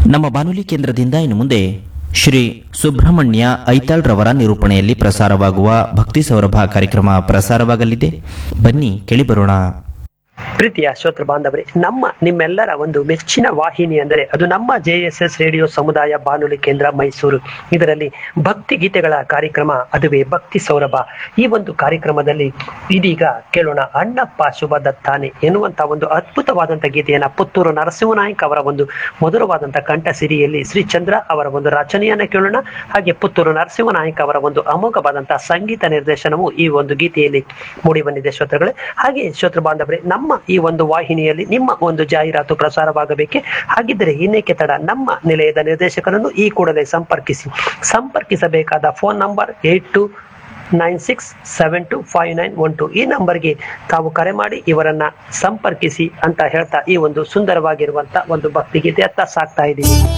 ನಮ್ಮ ಬಾನುಲಿ ಕೇಂದ್ರದಿಂದ ಇನ್ನು ಮುಂದೆ ಶ್ರೀ ಸುಬ್ರಹ್ಮಣ್ಯ ಐತಾಳ್ ರವರ ನಿರೂಪಣೆಯಲ್ಲಿ ಪ್ರಸಾರವಾಗುವ ಭಕ್ತಿ ಸೌರಭ ಕಾರ್ಯಕ್ರಮ ಪ್ರಸಾರವಾಗಲಿದೆ ಬನ್ನಿ ಕೇಳಿಬರೋಣ ಪ್ರೀತಿಯ ಶ್ರೋತೃ ಬಾಂಧವರೇ ನಮ್ಮ ನಿಮ್ಮೆಲ್ಲರ ಒಂದು ಮೆಚ್ಚಿನ ವಾಹಿನಿ ಅಂದರೆ ಅದು ನಮ್ಮ ಜೆ ಎಸ್ ಎಸ್ ರೇಡಿಯೋ ಸಮುದಾಯ ಬಾನುಲಿ ಕೇಂದ್ರ ಮೈಸೂರು ಇದರಲ್ಲಿ ಭಕ್ತಿ ಗೀತೆಗಳ ಕಾರ್ಯಕ್ರಮ ಅದುವೇ ಭಕ್ತಿ ಸೌರಭ ಈ ಒಂದು ಕಾರ್ಯಕ್ರಮದಲ್ಲಿ ಇದೀಗ ಕೇಳೋಣ ಅಣ್ಣಪ್ಪ ಶುಭ ದತ್ತಾನೆ ಎನ್ನುವಂತ ಒಂದು ಅದ್ಭುತವಾದಂತ ಗೀತೆಯನ್ನ ಪುತ್ತೂರು ನರಸಿಂಹನಾಯಕ್ ಅವರ ಒಂದು ಮಧುರವಾದಂತ ಕಂಠ ಸಿರಿಯಲ್ಲಿ ಶ್ರೀ ಚಂದ್ರ ಅವರ ಒಂದು ರಚನೆಯನ್ನ ಕೇಳೋಣ ಹಾಗೆ ಪುತ್ತೂರು ನರಸಿಂಹನಾಯಕ್ ಅವರ ಒಂದು ಅಮೋಘವಾದಂತಹ ಸಂಗೀತ ನಿರ್ದೇಶನವು ಈ ಒಂದು ಗೀತೆಯಲ್ಲಿ ಮೂಡಿ ಬಂದಿದೆ ಶ್ರೋತೃಗಳೇ ಹಾಗೆ ಶ್ರೋತೃ ಬಾಂಧವರೇ ನಮ್ಮ ಈ ಒಂದು ವಾಹಿನಿಯಲ್ಲಿ ನಿಮ್ಮ ಒಂದು ಜಾಹೀರಾತು ಪ್ರಸಾರವಾಗಬೇಕೆ ಹಾಗಿದ್ದರೆ ಇನ್ನೇಕೆ ತಡ ನಮ್ಮ ನಿಲಯದ ನಿರ್ದೇಶಕರನ್ನು ಈ ಕೂಡಲೇ ಸಂಪರ್ಕಿಸಿ ಸಂಪರ್ಕಿಸಬೇಕಾದ phone number eight two nine six seven two five nine one two ಈ ನಂಬರ್ಗೆ ತಾವು ಕರೆ ಮಾಡಿ ಇವರನ್ನ ಸಂಪರ್ಕಿಸಿ ಅಂತ ಹೇಳ್ತಾ ಈ ಒಂದು ಸುಂದರವಾಗಿರುವಂತ ಒಂದು ಭಕ್ತಿಗೀತೆ ಅತ್ತ ಸಾಕ್ತಾ ಇದ್ದೀವಿ